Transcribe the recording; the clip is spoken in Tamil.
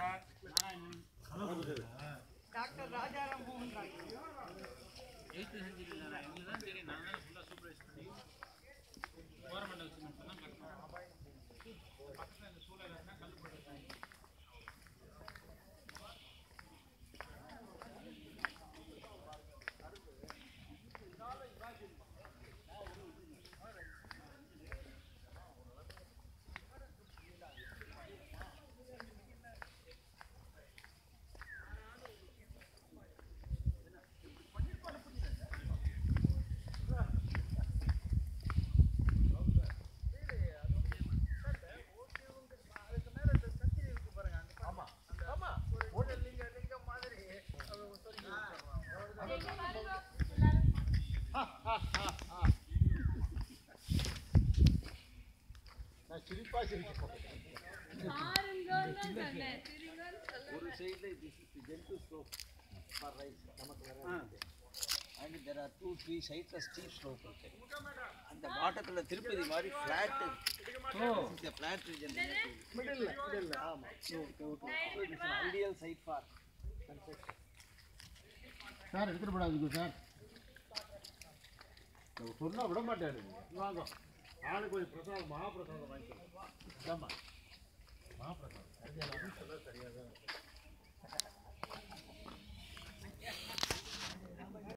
டாக்டர் ராஜாராம் மோகன் ராய் எயித்து செஞ்சுட்டு எங்களுக்கு தான் தெரியும் நான் தான் ஃபுல்லாக சூப்பர்வைஸ் பண்ணி கவர்மெண்ட் வச்சு மட்டும் தான் கட்டணும் பக்கத்தில் இந்த சூழல் இருந்தால் கல் போட்டு நான் சிரிப்பா சிரிக்க ஒரு சைடில் this is gentle slope for rise நமக்கு வர and there are two three சைட்ஸில் ஸ்டீப் ஸ்லோப் இருக்கு அந்த பாட்டத்தில் திருப்பதி மாதிரி ஃப்ளாட் இருக்கு ஃப்ளாட் ரீஜன் மிடில் மிடில் ஆமாம் so it's ideal site for construction sir எடுத்துட்டு போடாதீங்க சார் சொன்னா விட மாட்டாரு வாங்க ஆளுக்கு கொஞ்சம் பிரசாதம் மகாபிரசாதம் வாங்கிக்கலாம்